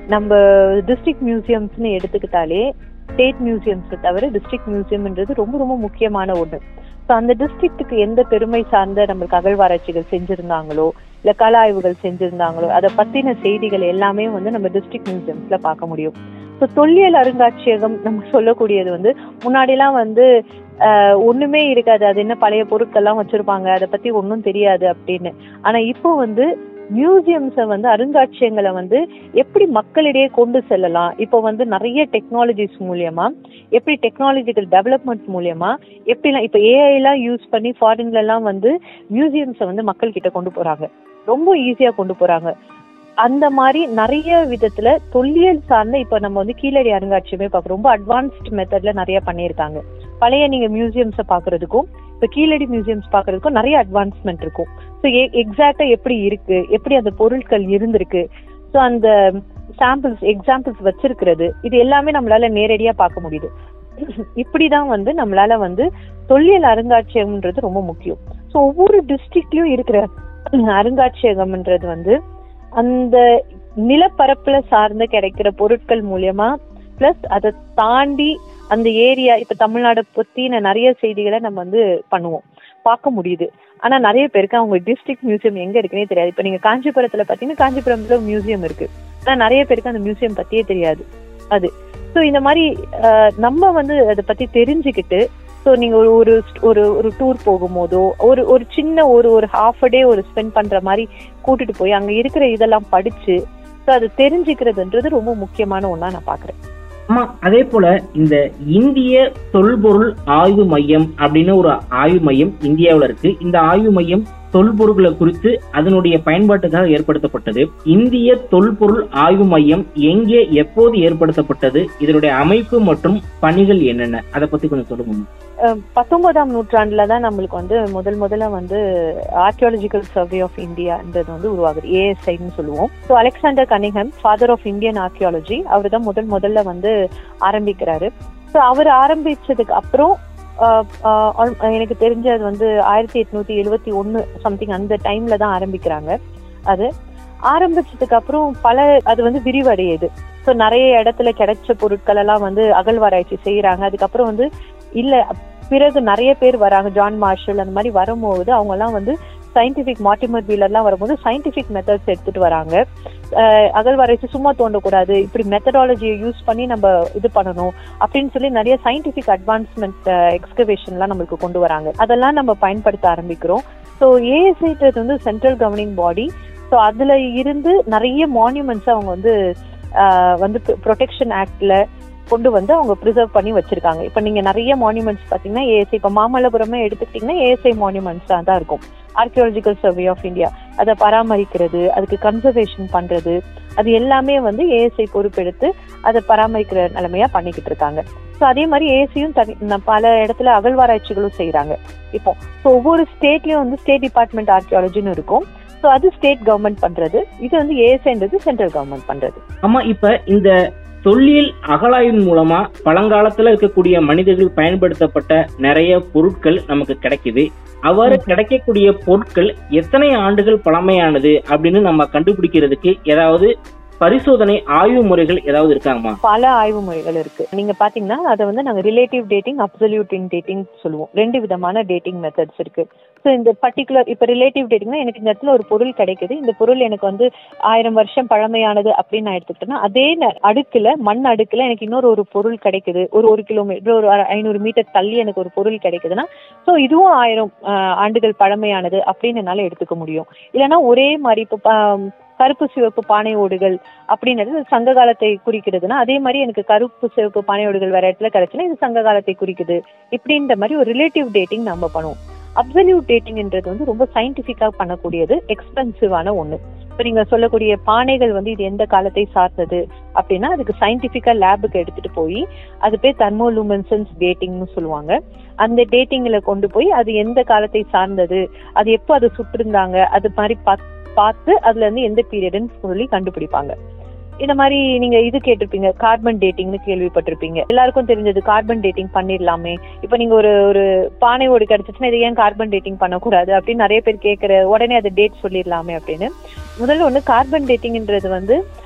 நம்ம டிஸ்ட்ரிக்ட் மியூசியம்ஸ்னு எடுத்துக்கிட்டாலே ஸ்டேட் மியூசியம்ஸ் தவிர டிஸ்ட்ரிக்ட் மியூசியம்ன்றது ரொம்ப ரொம்ப முக்கியமான ஒண்ணு ஸோ அந்த டிஸ்ட்ரிக்ட்டுக்கு எந்த பெருமை சார்ந்த நம்மளுக்கு அகழ்வாராய்ச்சிகள் செஞ்சிருந்தாங்களோ இல்ல கள ஆய்வுகள் செஞ்சிருந்தாங்களோ அதை பத்தின செய்திகள் எல்லாமே வந்து நம்ம டிஸ்ட்ரிக்ட் மியூசியம்ஸ்ல பார்க்க முடியும் ஸோ தொல்லியல் அருங்காட்சியகம் நம்ம சொல்லக்கூடியது வந்து முன்னாடிலாம் வந்து ஆஹ், ஒண்ணுமே இருக்காது அது என்ன பழைய பொருட்கள்லாம் வச்சிருப்பாங்க அதை பத்தி ஒன்றும் தெரியாது அப்படின்னு ஆனா இப்போ வந்து மியூசியம்ஸை வந்து அருங்காட்சியகங்களை வந்து எப்படி மக்களிடையே கொண்டு செல்லலாம் இப்போ வந்து நிறைய டெக்னாலஜிஸ் மூலியமா எப்படி டெக்னாலஜிக்கல் டெவலப்மெண்ட் மூலியமா எப்படிலாம் இப்போ ஏஐ எல்லாம் யூஸ் பண்ணி ஃபாரின்ல எல்லாம் வந்து மியூசியம்ஸை வந்து மக்கள் கிட்ட கொண்டு போறாங்க ரொம்ப ஈஸியா கொண்டு போறாங்க அந்த மாதிரி நிறைய விதத்துல தொல்லியல் சார்ந்த இப்ப நம்ம வந்து கீழடி அருங்காட்சியமே பார்க்கறோம் ரொம்ப அட்வான்ஸ்ட் மெத்தட்ல நிறைய பண்ணியிருக்காங்க பழைய நீங்க மியூசியம்ஸை பாக்குறதுக்கும் இப்ப கீழடி மியூசியம்ஸ் பாக்குறதுக்கும் நிறைய அட்வான்ஸ்மெண்ட் இருக்கும் ஸோ எக்ஸாக்டா எப்படி இருக்கு எப்படி அந்த பொருட்கள் இருந்திருக்கு ஸோ அந்த சாம்பிள்ஸ் எக்ஸாம்பிள்ஸ் வச்சிருக்கிறது இது எல்லாமே நம்மளால நேரடியா பார்க்க முடியுது இப்படிதான் வந்து நம்மளால வந்து தொல்லியல் அருங்காட்சியகம்ன்றது ரொம்ப முக்கியம் ஸோ ஒவ்வொரு டிஸ்ட்ரிக்ட்லயும் இருக்கிற அருங்காட்சியகம்ன்றது வந்து அந்த நிலப்பரப்புல சார்ந்து கிடைக்கிற பொருட்கள் மூலியமா பிளஸ் அதை தாண்டி அந்த ஏரியா இப்ப தமிழ்நாடு பத்தின நிறைய செய்திகளை நம்ம வந்து பண்ணுவோம் பார்க்க முடியுது ஆனா நிறைய பேருக்கு அவங்க டிஸ்ட்ரிக்ட் மியூசியம் எங்க இருக்குன்னே தெரியாது இப்ப நீங்க காஞ்சிபுரத்துல பாத்தீங்கன்னா காஞ்சிபுரம்ல மியூசியம் இருக்கு ஆனா நிறைய பேருக்கு அந்த மியூசியம் பத்தியே தெரியாது அது ஸோ இந்த மாதிரி அஹ், நம்ம வந்து அதை பத்தி தெரிஞ்சுக்கிட்டு ஸோ நீங்க ஒரு ஒரு ஒரு ஒரு டூர் போகும்போதோ ஒரு ஒரு சின்ன ஒரு ஒரு ஹாஃப் டே ஒரு ஸ்பெண்ட் பண்ற மாதிரி கூட்டிட்டு போய் அங்க இருக்கிற இதெல்லாம் படிச்சு ஸோ அதை தெரிஞ்சுக்கிறதுன்றது ரொம்ப முக்கியமான ஒண்ணா நான் பாக்குறேன் ஆமா அதே போல இந்த இந்திய தொல்பொருள் ஆய்வு மையம் அப்படின்னு ஒரு ஆய்வு மையம் இந்தியாவுல இருக்கு இந்த ஆய்வு மையம் தொல்பொருட்களை குறித்து அதனுடைய பயன்பாட்டுக்காக ஏற்படுத்தப்பட்டது இந்திய தொல்பொருள் ஆய்வு மையம் எங்கே எப்போது ஏற்படுத்தப்பட்டது இதனுடைய அமைப்பு மற்றும் பணிகள் என்னென்ன அதை பத்தி கொஞ்சம் சொல்லுங்க அஹ் பத்தொன்பதாம் நூற்றாண்டுல தான் நம்மளுக்கு வந்து முதல் முதல்ல வந்து ஆர்கியாலஜிக்கல் சர்வே ஆஃப் இந்தியான்றது வந்து உருவாகுது ஏஎஸ்ஐன்னு சொல்லுவோம் so Alexander Cunningham father of Indian archaeology அவர் தான் முதல் முதல்ல வந்து ஆரம்பிக்கிறாரு ஸோ அவர் ஆரம்பிச்சதுக்கு அப்புறம் அஹ், அஹ், al- எனக்கு தெரிஞ்சது வந்து ஆயிரத்தி எட்நூத்தி எழுவத்தி ஒன்னு சம்திங் அந்த டைம்ல தான் ஆரம்பிக்கிறாங்க அது ஆரம்பிச்சதுக்கு அப்புறம் பல அது வந்து விரிவடையுது ஸோ நிறைய இடத்துல கிடைச்ச பொருட்கள் எல்லாம் வந்து அகழ்வாராய்ச்சி செய்யறாங்க அதுக்கப்புறம் வந்து இல்ல பிறகு நிறைய பேர் வராங்க ஜான் மார்ஷல் அந்த மாதிரி வரும்போது அவங்க எல்லாம் வந்து சயின்டிபிக் மார்டிமர் வீலர்லாம் வரும்போது சயின்டிபிக் மெத்தட்ஸ் எடுத்துட்டு வராங்க அஹ் அகழ்வாராய்ச்சி சும்மா தோண்டக்கூடாது இப்படி மெத்தடாலஜியை யூஸ் பண்ணி நம்ம இது பண்ணணும் அப்படின்னு சொல்லி நிறைய சயின்டிபிக் அட்வான்ஸ்மெண்ட் எக்ஸ்கவேஷன்லாம் நம்மளுக்கு கொண்டு வராங்க அதெல்லாம் நம்ம பயன்படுத்த ஆரம்பிக்கிறோம் ஸோ ஏஎஸ்ஐன்றது வந்து சென்ட்ரல் கவர்னிங் பாடி ஸோ அதுல இருந்து நிறைய மான்யூமெண்ட்ஸ் அவங்க வந்து அஹ், வந்து ப்ரொடெக்ஷன் ஆக்ட்ல கொண்டு வந்து அவங்க ப்ரிசர்வ் பண்ணி வச்சிருக்காங்க இப்போ நீங்க நிறைய மான்யூமெண்ட்ஸ் பாத்தீங்கன்னா ஏஎஸ்ஐ இப்போ மாமல்லபுரமே எடுத்துக்கிட்டீங்கன்னா ஏஎஸ்ஐ மான்யூமெண்ட்ஸ் தான் இருக்கும் ஆர்கியாலஜிக்கல் சர்வே ஆஃப் இந்தியா அதை பராமரிக்கிறது அதுக்கு கன்சர்வேஷன் பண்றது அது எல்லாமே வந்து ஏஎஸ்ஐ பொறுப்பெடுத்து அதை பராமரிக்கிற நிலைமையா பண்ணிக்கிட்டு இருக்காங்க ஸோ அதே மாதிரி ஏஎஸ்ஐயும் தனி ந- பல இடத்துல அகழ்வாராய்ச்சிகளும் செய்றாங்க இப்போ ஸோ ஒவ்வொரு ஸ்டேட்லயும் வந்து ஸ்டேட் டிபார்ட்மெண்ட் ஆர்கியாலஜின்னு இருக்கும் ஸோ அது ஸ்டேட் கவர்மெண்ட் பண்றது இது வந்து ஏஎஸ்ஐன்றது சென்ட்ரல் கவர்மெண்ட் பண்றது ஆமா இப்ப இந்த தொல்லியல் அகழாய்வின் மூலமா பழங்காலத்துல இருக்கக்கூடிய மனிதர்கள் பயன்படுத்தப்பட்ட நிறைய பொருட்கள் நமக்கு கிடைக்குது அவ்வாறு கிடைக்கக்கூடிய பொருட்கள் எத்தனை ஆண்டுகள் பழமையானது அப்படின்னு நம்ம கண்டுபிடிக்கிறதுக்கு ஏதாவது பரிசோதனை ஆய்வு முறைகள் ஏதாவது இருக்காங்கம்மா பல ஆய்வு முறைகள் இருக்கு நீங்க பாத்தீங்கன்னா அதை வந்து நாங்க relative dating absolute in dating சொல்லுவோம் ரெண்டு விதமான டேட்டிங் மெத்தட்ஸ் இருக்கு ஸோ இந்த பர்டிகுலர் இப்ப ரிலேட்டிவ் டேட்டிங்னா எனக்கு இந்த இடத்துல ஒரு பொருள் கிடைக்குது இந்த பொருள் எனக்கு வந்து ஆயிரம் வருஷம் பழமையானது அப்படின்னு நான் எடுத்துக்கிட்டேன்னா அதே ந- அடுக்குல மண் அடுக்குல எனக்கு இன்னொரு ஒரு பொருள் கிடைக்குது ஒரு ஒரு கிலோமீட்டர் ஒரு அரை- ஐநூறு மீட்டர் தள்ளி எனக்கு ஒரு பொருள் கிடைக்குதுன்னா ஸோ இதுவும் ஆயிரம் ஆஹ், ஆண்டுகள் பழமையானது அப்படின்னு என்னால எடுத்துக்க முடியும் இல்லைன்னா ஒரே மாதிரி இப்போ ப- கருப்பு சிவப்பு பானை ஓடுகள் அப்படின்றது சங்க காலத்தை குறிக்கிறதுனா அதே மாதிரி எனக்கு கருப்பு சிவப்பு பானை ஓடுகள் வேற இடத்துல கிடைச்சுன்னா இது சங்க காலத்தை குறிக்குது இப்படின்ற மாதிரி ஒரு ரிலேட்டிவ் டேட்டிங் நம்ம பண்ணுவோம் அப்சல்யூட் டேட்டிங்ன்றது வந்து ரொம்ப சயின்டிஃபிக்கா பண்ணக்கூடியது எக்ஸ்பென்சிவான ஒண்ணு இப்போ நீங்க சொல்லக்கூடிய பானைகள் வந்து இது எந்த காலத்தை சார்ந்தது அப்படின்னா அதுக்கு சயின்டிஃபிக்கா லேபுக்கு எடுத்துட்டு போய் அது பேர் தெர்மோலூமன்சன்ஸ் டேட்டிங்னு சொல்லுவாங்க அந்த டேட்டிங்ல கொண்டு போய் அது எந்த காலத்தை சார்ந்தது அது எப்போ அதை சுட்டிருந்தாங்க அது மாதிரி பாத்- பார்த்து அதுல இருந்து எந்த பீரியட்னு சொல்லி கண்டுபிடிப்பாங்க இந்த மாதிரி நீங்க இது கேட்டிருப்பீங்க கார்பன் டேட்டிங்னு கேள்விப்பட்டிருப்பீங்க எல்லாருக்கும் தெரிஞ்சது கார்பன் டேட்டிங் பண்ணிடலாமே இப்போ நீங்க ஒரு ஒரு பானை ஓடு கிடைச்சிச்சுன்னா இதை ஏன் கார்பன் டேட்டிங் பண்ணக்கூடாது அப்படின்னு நிறைய பேர் கேட்கிற உடனே அது டேட் சொல்லிடலாமே அப்படின்னு முதல்ல ஒண்ணு கார்பன் டேட்டிங்ன்றது வந்து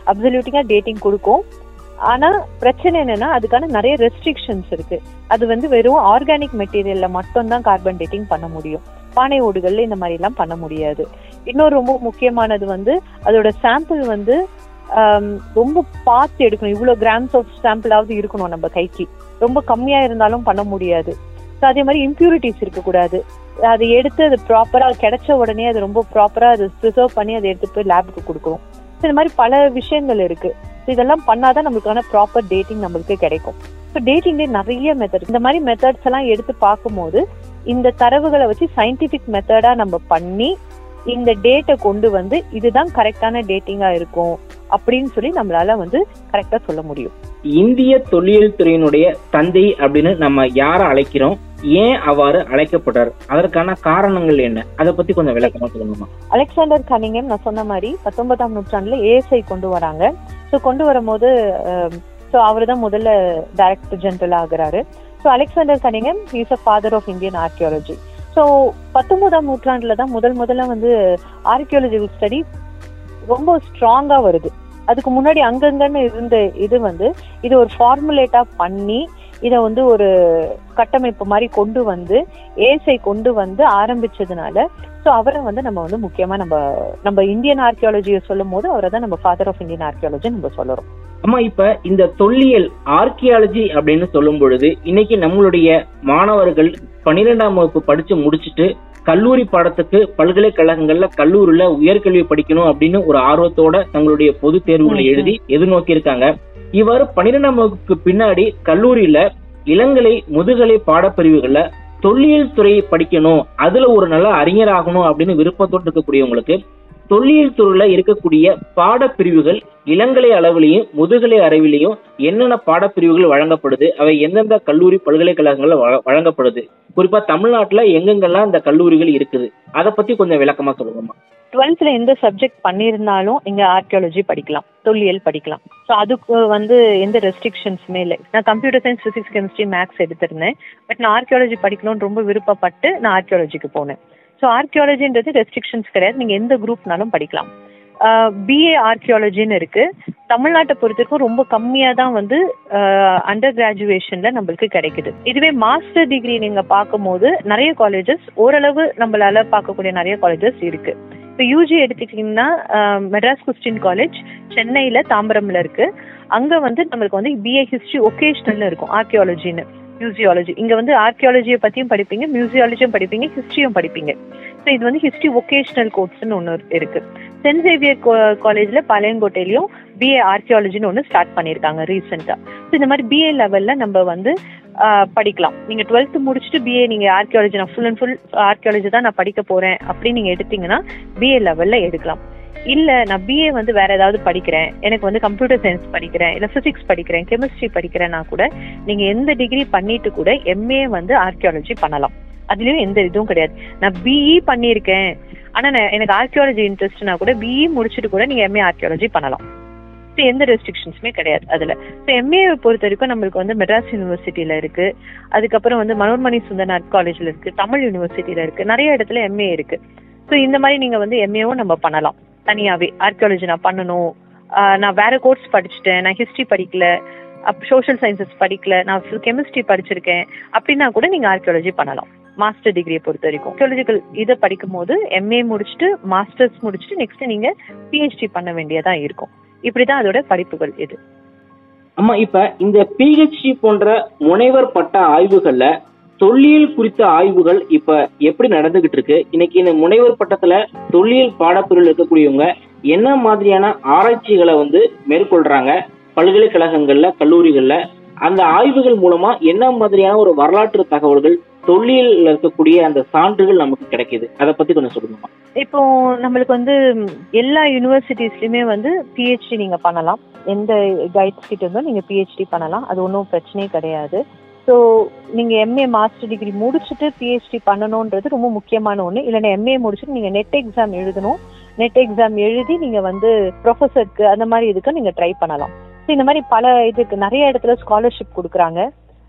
அப்சல்யூட்டிங்கா டேட்டிங் கொடுக்கும் ஆனா பிரச்சனை என்னன்னா அதுக்கான நிறைய ரெஸ்ட்ரிக்ஷன்ஸ் இருக்கு அது வந்து வெறும் ஆர்கானிக் மெட்டீரியல்ல மட்டும் தான் கார்பன் டேட்டிங் பண்ண முடியும் பானை ஓடுகள்ல இந்த மாதிரி எல்லாம் பண்ண முடியாது இன்னொரு ரொம்ப முக்கியமானது வந்து அதோட சாம்பிள் வந்து ஆம், ரொம்ப பார்த்து எடுக்கணும் இவ்வளவு கிராம்ஸ் ஆஃப் சாம்பிளாவது இருக்கணும் நம்ம கைக்கு ரொம்ப கம்மியா இருந்தாலும் பண்ண முடியாது ஸோ அதே மாதிரி இம்ப்யூரிட்டிஸ் இருக்கக்கூடாது அதை எடுத்து அது ப்ராப்பரா கிடைச்ச உடனே அது ரொம்ப ப்ராப்பரா அது ப்ரிசர்வ் பண்ணி அதை எடுத்து போய் லேபுக்கு கொடுக்கணும் ஸோ இந்த மாதிரி பல விஷயங்கள் இருக்கு ஸோ இதெல்லாம் பண்ணாதான் நம்மளுக்கான ப்ராப்பர் டேட்டிங் நம்மளுக்கு கிடைக்கும் ஸோ டேட்டிங்லேயே நிறைய மெத்தட் இந்த மாதிரி மெத்தட்ஸ் எல்லாம் எடுத்து பார்க்கும்போது இந்த தரவுகளை வச்சு சயின்டிபிக் மெத்தடா நம்ம பண்ணி இந்த டேட்டை கொண்டு வந்து இதுதான் கரெக்டான டேட்டிங்கா இருக்கும் அப்படின்னு சொல்லி நம்மளால வந்து கரெக்டா சொல்ல முடியும் இந்திய தொல்லியல் துறையினுடைய தந்தை அப்படின்னு நம்ம யாரை அழைக்கிறோம் ஏன் அவ்வாறு அழைக்கப்படுறார் அதற்கான காரணங்கள் என்ன அதை பத்தி கொஞ்சம் விளக்கமா சொல்லுங்கம்மா அலெக்சாண்டர் கனிங்கம் நான் சொன்ன மாதிரி பத்தொன்பதாம் நூற்றாண்டுல ஏஎஸ்ஐ கொண்டு வராங்க ஸோ கொண்டு வரும்போது ஸோ அவர் தான் முதல்ல டைரக்டர் ஜெனரல் ஆகுறாரு so Alexander Cunningham is a father of Indian archaeology so பத்தொன்பதாம் நூற்றாண்டுல தான் முதல் முதல்ல வந்து ஆர்கியாலஜிக்கல் ஸ்டடி ரொம்ப ஸ்ட்ராங்கா வருது அதுக்கு முன்னாடி அங்கங்கன்னு இருந்த இது வந்து இது ஒரு ஃபார்முலேட்டா பண்ணி இதை வந்து ஒரு கட்டமைப்பு மாதிரி கொண்டு வந்து ஏசை கொண்டு வந்து ஆரம்பிச்சதுனால ஸோ அவரை வந்து நம்ம வந்து முக்கியமா நம்ம நம்ம இந்தியன் ஆர்கியாலஜியை சொல்லும் போது அவரை தான் நம்ம ஃபாதர் ஆஃப் இந்தியன் ஆர்கியாலஜி நம்ம சொல்லுறோம் அம்மா இப்ப இந்த தொல்லியல் ஆர்கியாலஜி அப்படின்னு சொல்லும் பொழுது இன்னைக்கு நம்மளுடைய மாணவர்கள் பன்னிரெண்டாம் வகுப்பு படிச்சு முடிச்சுட்டு கல்லூரி பாடத்துக்கு பல்கலைக்கழகங்கள்ல கல்லூரில உயர்கல்வி படிக்கணும் அப்படின்னு ஒரு ஆர்வத்தோட தங்களுடைய பொது தேர்வுகளை ம், ம். எழுதி எதிர்நோக்கி இருக்காங்க இவ்வாறு பன்னிரெண்டாம் வகுப்புக்கு பின்னாடி கல்லூரியில இளங்கலை முதுகலை பாடப்பிரிவுகள்ல தொல்லியல் துறையை படிக்கணும் அதுல ஒரு நல்ல அறிஞர் ஆகணும் அப்படின்னு விருப்பத்தோடு இருக்கக்கூடியவங்களுக்கு தொல்லியல் துறையில இருக்கக்கூடிய பாடப்பிரிவுகள் இளங்கலை அளவிலையும் முதுகலை அறிவிலையும் என்னென்ன பாடப்பிரிவுகள் வழங்கப்படுது அவை எந்தெந்த கல்லூரி பல்கலைக்கழகங்கள்ல வழ- வழங்கப்படுது குறிப்பா தமிழ்நாட்டுல எங்கெங்கெல்லாம் இந்த கல்லூரிகள் இருக்குது அதை பத்தி கொஞ்சம் விளக்கமா சொல்லுங்கம்மா டுவெல்த்ல எந்த சப்ஜெக்ட் பண்ணியிருந்தாலும் இங்க ஆர்கியாலஜி படிக்கலாம் தொல்லியல் படிக்கலாம் ஸோ அதுக்கு வந்து எந்த ரெஸ்ட்ரிக்ஷன்ஸுமே இல்லை நான் computer science physics chemistry maths எடுத்திருந்தேன் பட் நான் ஆர்கியாலஜி படிக்கணும்னு ரொம்ப விருப்பப்பட்டு நான் ஆர்கியாலஜிக்கு போனேன் ஸோ ஆர்கியாலஜின்றது ரெஸ்ட்ரிக்ஷன்ஸ் கிடையாது நீங்க எந்த குரூப்னாலும் படிக்கலாம் பிஏ ஆர்கியாலஜின்னு இருக்கு தமிழ்நாட்டை பொறுத்தவரைக்கும் ரொம்ப கம்மியா தான் வந்து அண்டர் கிராஜுவேஷன்ல நம்மளுக்கு கிடைக்குது இதுவே மாஸ்டர் டிகிரி நீங்க பார்க்கும்போது நிறைய காலேஜஸ் ஓரளவு நம்மளால பார்க்கக்கூடிய நிறைய காலேஜஸ் இருக்கு இப்போ யூஜி எடுத்துக்கிட்டிங்கன்னா அஹ், மெட்ராஸ் கிறிஸ்டின் காலேஜ் சென்னையில தாம்பரம்ல இருக்கு அங்க வந்து நம்மளுக்கு வந்து பிஏ ஹிஸ்டரி ஒகேஷனல்னு இருக்கும் ஆர்கியாலஜின்னு மியூசியாலஜி இங்க வந்து ஆர்கியாலஜியை பத்தியும் படிப்பீங்க மியூசியாலஜியும் படிப்பீங்க ஹிஸ்டரியும் படிப்பீங்க ஸோ இது வந்து ஹிஸ்டரி ஒகேஷனல் கோர்ஸ்னு ஒன்று இருக்கு சென்ட் சேவியர் காலேஜ்ல பாளையங்கோட்டையிலையும் பிஏ ஆர்கியாலஜின்னு ஒன்று ஸ்டார்ட் பண்ணியிருக்காங்க ரீசெண்டாக ஸோ இந்த மாதிரி பிஏ லெவல்ல நம்ம வந்து ஆஹ், படிக்கலாம் நீங்க டுவெல்த் முடிச்சுட்டு பிஏ நீங்க ஆர்கியாலஜி நான் ஃபுல் அண்ட் ஃபுல் ஆர்கியாலஜி தான் நான் படிக்க போறேன் அப்படின்னு நீங்க எடுத்தீங்கன்னா பிஏ லெவல்ல எடுக்கலாம் இல்ல நான் பிஏ வந்து வேற ஏதாவது படிக்கிறேன் எனக்கு வந்து கம்ப்யூட்டர் சயின்ஸ் படிக்கிறேன் இல்ல பிசிக்ஸ் படிக்கிறேன் கெமிஸ்ட்ரி படிக்கிறேன்னா கூட நீங்க எந்த டிகிரி பண்ணிட்டு கூட எம்ஏ வந்து ஆர்கியாலஜி பண்ணலாம் அதுலயும் எந்த இதுவும் கிடையாது நான் பிஇ பண்ணியிருக்கேன் ஆனா நான் எனக்கு ஆர்கியாலஜி இன்ட்ரெஸ்ட்னா கூட பிஇ முடிச்சுட்டு கூட நீங்க எம்ஏ ஆர்கியாலஜி பண்ணலாம் So, எந்த ரெஸ்ட்ரிக்ஷன்ஸுமே கிடையாது அதுல ஸோ எம்ஏ பொறுத்த வரைக்கும் நம்மளுக்கு வந்து மெட்ராஸ் யூனிவர்சிட்டியில இருக்கு அதுக்கப்புறம் வந்து மனோன்மணி சுந்தரநாத் காலேஜ்ல இருக்கு தமிழ் யூனிவர்சிட்டியில இருக்கு நிறைய இடத்துல எம்ஏ இருக்கு ஸோ இந்த மாதிரி நீங்க வந்து எம்ஏவும் நம்ம பண்ணலாம் தனியாவே ஆர்கியாலஜி நான் பண்ணணும் ஆஹ் நான் வேற கோர்ஸ் படிச்சுட்டேன் நான் ஹிஸ்டரி படிக்கல அப் சோஷியல் சயின்சஸ் படிக்கல நான் கெமிஸ்ட்ரி படிச்சிருக்கேன் அப்படின்னா கூட நீங்க ஆர்கியாலஜி பண்ணலாம் மாஸ்டர் டிகிரியை பொறுத்த வரைக்கும் ஆர்கியாலஜிக்கல் இதை படிக்கும் போது எம்ஏ முடிச்சுட்டு மாஸ்டர்ஸ் முடிச்சுட்டு நெக்ஸ்ட் நீங்க பிஹெச்டி பண்ண வேண்டியதா இருக்கும் இப்படிதான் அதோட படிப்புகள் இது அம்மா இப்ப இந்த பிஹெச்டி போன்ற முனைவர் பட்ட ஆய்வுகள்ல தொல்லியல் குறித்த ஆய்வுகள் இப்ப எப்படி நடந்துகிட்டு இருக்கு இன்னைக்கு இந்த முனைவர் பட்டத்துல தொல்லியல் பாடப்பிரிவில் இருக்கக்கூடியவங்க என்ன மாதிரியான ஆராய்ச்சிகளை வந்து மேற்கொள்றாங்க பல்கலைக்கழகங்கள்ல கல்லூரிகள்ல அந்த ஆய்வுகள் மூலமா என்ன மாதிரியான ஒரு வரலாற்று தகவல்கள் தொல்லியல் இருக்கக்கூடிய அந்த சான்றுகள் நமக்கு கிடைக்குது அதை பத்தி கொஞ்சம் சொல்லுங்கம்மா இப்போ நம்மளுக்கு வந்து ம், எல்லா யூனிவர்சிட்டிஸ்லயுமே வந்து பிஹெச்டி நீங்க பண்ணலாம் எந்த கைட்ஸ் கிட்ட இருந்தோ நீங்க பிஹெச்டி பண்ணலாம் அது ஒன்றும் பிரச்சனையே கிடையாது ஸோ நீங்க எம்ஏ மாஸ்டர் டிகிரி முடிச்சுட்டு பிஹெச்டி பண்ணணுன்றது ரொம்ப முக்கியமான ஒன்று இல்லைன்னா எம்ஏ முடிச்சுட்டு நீங்க நெட் எக்ஸாம் எழுதணும் நெட் எக்ஸாம் எழுதி நீங்க வந்து ப்ரொஃபஸருக்கு அந்த மாதிரி இதுக்கு நீங்க ட்ரை பண்ணலாம் ஸோ இந்த மாதிரி பல இதுக்கு நிறைய இடத்துல ஸ்காலர்ஷிப் கொடுக்குறாங்க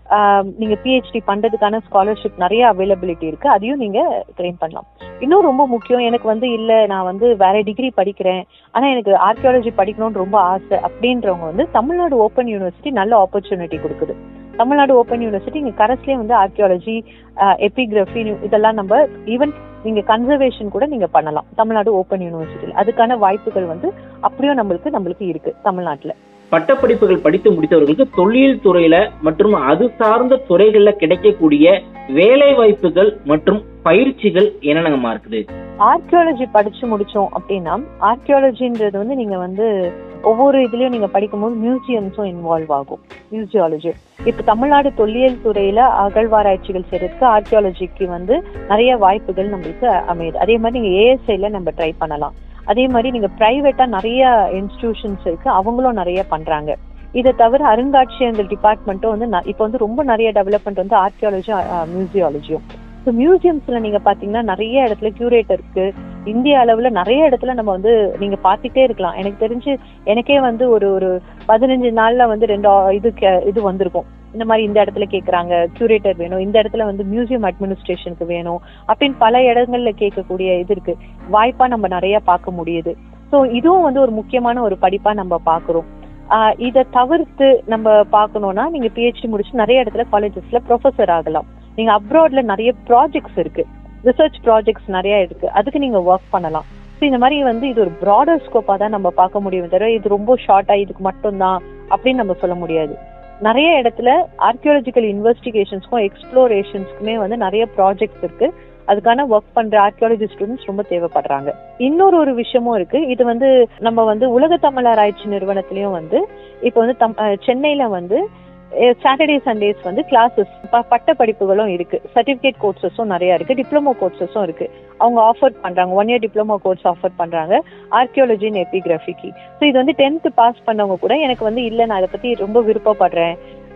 நீங்க பிஹெச்டி பண்றதுக்கான ஸ்காலர்ஷிப் நிறைய அவைலபிலிட்டி இருக்கு அதையும் நீங்க கிளைம் பண்ணலாம் இன்னும் ரொம்ப முக்கியம் எனக்கு வந்து இல்ல நான் வந்து வேற டிகிரி படிக்கிறேன் ஆனா எனக்கு ஆர்கியாலஜி படிக்கணும்னு ரொம்ப ஆசை அப்படின்றவங்க வந்து தமிழ்நாடு ஓப்பன் யூனிவர்சிட்டி நல்ல ஆப்பர்ச்சுனிட்டி கொடுக்குது தமிழ்நாடு ஓப்பன் யூனிவர்சிட்டி இங்க கரஸ்லயே வந்து ஆர்கியாலஜி எபிகிராஃபி இதெல்லாம் நம்ம ஈவன் நீங்க கன்சர்வேஷன் கூட நீங்க பண்ணலாம் தமிழ்நாடு ஓப்பன் யூனிவர்சிட்டியில் அதுக்கான வாய்ப்புகள் வந்து அப்படியும் நம்மளுக்கு நம்மளுக்கு இருக்கு தமிழ்நாட்டுல பட்டப்படிப்புகள் படித்து முடித்தவர்களுக்கு தொழில் துறையில மற்றும் அது சார்ந்த துறைகள்ல கிடைக்கக்கூடிய வேலை வாய்ப்புகள் மற்றும் பயிற்சிகள் என்னென்னமா இருக்குது ஆர்கியாலஜி படிச்சு முடிச்சோம் அப்படின்னா ஆர்கியாலஜின்றது வந்து நீங்க வந்து ஒவ்வொரு இதுலயும் நீங்க படிக்கும்போது மியூசியம்ஸும் இன்வால்வ் ஆகும் மியூசியாலஜி இப்ப தமிழ்நாடு தொல்லியல் துறையில அகழ்வாராய்ச்சிகள் செய்யறதுக்கு ஆர்கியாலஜிக்கு வந்து நிறைய வாய்ப்புகள் நம்மளுக்கு அமையுது அதே மாதிரி நீங்க ஏஎஸ்ஐல நம்ம ட்ரை பண்ணலாம் அதே மாதிரி நீங்க பிரைவேட்டா நிறைய இன்ஸ்டிடியூஷன்ஸ் இருக்கு அவங்களும் நிறைய பண்றாங்க இதை தவிர அருங்காட்சியகங்கள் டிபார்ட்மெண்ட்டும் வந்து ந- இப்போ வந்து ரொம்ப நிறைய டெவலப்மெண்ட் வந்து ஆர்கியாலஜியும் மியூசியாலஜியும் ஸோ மியூசியம்ஸ்ல நீங்க பாத்தீங்கன்னா நிறைய இடத்துல கியூரேட்டர் இருக்கு இந்திய அளவுல நிறைய இடத்துல நம்ம வந்து நீங்க பார்த்துட்டே இருக்கலாம் எனக்கு தெரிஞ்சு எனக்கே வந்து ஒரு ஒரு பதினஞ்சு நாள்ல வந்து ரெண்டு ஆ- இது கே- இது வந்திருக்கும் இந்த மாதிரி இந்த இடத்துல கேக்குறாங்க கியூரேட்டர் வேணும் இந்த இடத்துல வந்து மியூசியம் அட்மினிஸ்ட்ரேஷனுக்கு வேணும் அப்படின்னு பல இடங்கள்ல கேட்கக்கூடிய இது இருக்கு வாய்ப்பா நம்ம நிறைய பார்க்க முடியுது ஸோ இதுவும் வந்து ஒரு முக்கியமான ஒரு படிப்பா நம்ம பாக்குறோம் ஆஹ் இதை தவிர்த்து நம்ம பார்க்கணும்னா நீங்க பிஹெச்டி முடிச்சு நிறைய இடத்துல காலேஜஸ்ல ப்ரொஃபஸர் ஆகலாம் நீங்க அப்ராட்ல நிறைய ப்ராஜெக்ட்ஸ் இருக்கு ரிசர்ச் ப்ராஜெக்ட்ஸ் நிறைய இருக்கு அதுக்கு நீங்க ஒர்க் பண்ணலாம் ஸோ இந்த மாதிரி வந்து இது ஒரு ப்ராடர் ஸ்கோப்பா தான் நம்ம பார்க்க முடியும் தவிர இது ரொம்ப ஷார்ட்டா இதுக்கு மட்டும்தான் அப்படின்னு நம்ம சொல்ல முடியாது நிறைய இடத்துல ஆர்கியாலஜிக்கல் இன்வெஸ்டிகேஷன்ஸ்க்கும் எக்ஸ்ப்ளோரேஷன்ஸ்க்குமே வந்து நிறைய ப்ராஜெக்ட்ஸ் இருக்கு அதுக்கான ஒர்க் பண்ற ஆர்கியாலஜி ஸ்டூடெண்ட்ஸ் ரொம்ப தேவைப்படுறாங்க இன்னொரு ஒரு விஷயமும் இருக்கு இது வந்து நம்ம வந்து உலக தமிழ் ஆராய்ச்சி நிறுவனத்திலயும் வந்து இப்போ வந்து தம் அஹ் சென்னையில வந்து சாட்டர்டே சண்டேஸ் வந்து கிளாஸஸ் பட்ட படிப்புகளும் இருக்கு சர்டிபிகேட் கோர்சஸும் நிறைய இருக்கு டிப்ளமோ கோர்சஸும் இருக்கு அவங்க ஆஃபர் பண்றாங்க one year diploma course offer பண்றாங்க ஆர்கியாலஜி அண்ட் எபிகிராஃபிக்கு ஸோ இது வந்து டென்த் பாஸ் பண்ணவங்க கூட எனக்கு வந்து இல்லை நான் இதை பத்தி ரொம்ப விருப்பப்படுறேன்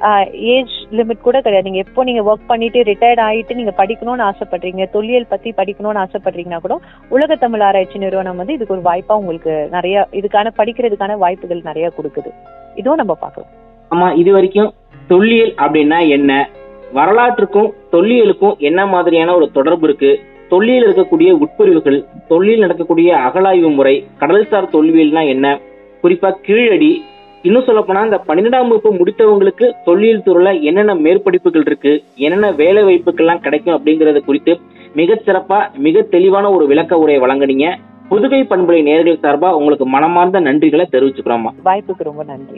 ஏஜ் லிமிட் கூட கிடையாது நீங்க எப்போ நீங்க ஒர்க் பண்ணிட்டு ரிட்டையர்ட் ஆயிட்டு நீங்க படிக்கணும்னு ஆசைப்படுறீங்க தொல்லியல் பத்தி படிக்கணும்னு ஆசைப்படுறீங்கன்னா கூட உலக தமிழ் ஆராய்ச்சி நிறுவனம் வந்து இதுக்கு ஒரு வாய்ப்பா உங்களுக்கு நிறைய இதுக்கான படிக்கிறதுக்கான வாய்ப்புகள் நிறைய கொடுக்குது இதுவும் நம்ம பார்க்கலாம் ஆமா இது வரைக்கும் தொல்லியல் அப்படின்னா என்ன வரலாற்றுக்கும் தொல்லியலுக்கும் என்ன மாதிரியான ஒரு தொடர்பு இருக்கு தொல்லியல் இருக்கக்கூடிய உட்பிரிவுகள் தொல்லியல் நடக்கக்கூடிய அகழாய்வு முறை கடல்சார் தொல்லியல்னா என்ன குறிப்பா கீழடி இன்னும் சொல்ல போனா இந்த பன்னிரெண்டாம் வகுப்பு முடித்தவங்களுக்கு தொல்லியல் துறையில என்னென்ன மேற்படிப்புகள் இருக்கு என்னென்ன வேலை வாய்ப்புகள்லாம் கிடைக்கும் அப்படிங்கறது குறித்து மிகச் சிறப்பா மிக தெளிவான ஒரு விளக்க உரையை வழங்குனீங்க புதுகை பண்புலை நேர்கள் சார்பா உங்களுக்கு மனமார்ந்த நன்றிகளை தெரிவிச்சுக்கிறோம்மா வாய்ப்புக்கு ரொம்ப நன்றி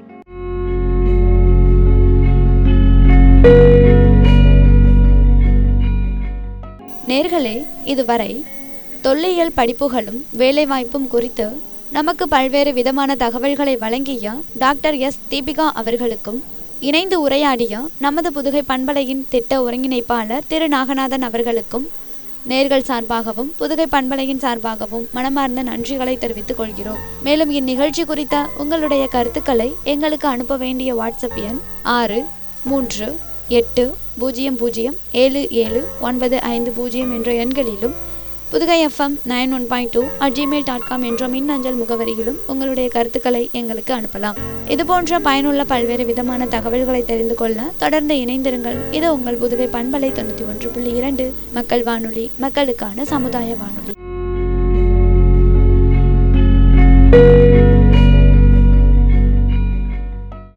நேர்களே இதுவரை தொல்லியல் படிப்புகளும் வேலைவாய்ப்பும் குறித்து நமக்கு பல்வேறு விதமான தகவல்களை வழங்கிய டாக்டர் எஸ் தீபிகா அவர்களுக்கும் இணைந்து உரையாடிய நமது புதுகை பண்பலையின் திட்ட ஒருங்கிணைப்பாளர் திரு நாகநாதன் அவர்களுக்கும் நேர்கள் சார்பாகவும் புதுகை பண்பலையின் சார்பாகவும் மனமார்ந்த நன்றிகளை தெரிவித்துக் கொள்கிறோம் மேலும் இந்நிகழ்ச்சி குறித்த உங்களுடைய கருத்துக்களை எங்களுக்கு அனுப்ப வேண்டிய வாட்ஸ்அப் எண் ஆறு மூன்று எட்டு பூஜ்ஜியம் பூஜ்ஜியம் ஏழு ஏழு ஒன்பது ஐந்து பூஜ்ஜியம் என்ற எண்களிலும் Pudugai FM nine one point two at Gmail dot com என்ற மின்னஞ்சல் முகவரியிலும் உங்களுடைய கருத்துக்களை எங்களுக்கு அனுப்பலாம் இதுபோன்ற பயனுள்ள பல்வேறு விதமான தகவல்களை தெரிந்து கொள்ள தொடர்ந்து இணைந்திருங்கள் இது உங்கள் புதுகை பண்பலை தொண்ணூற்றி ஒன்று புள்ளி இரண்டு மக்கள் வானொலி மக்களுக்கான சமுதாய வானொலி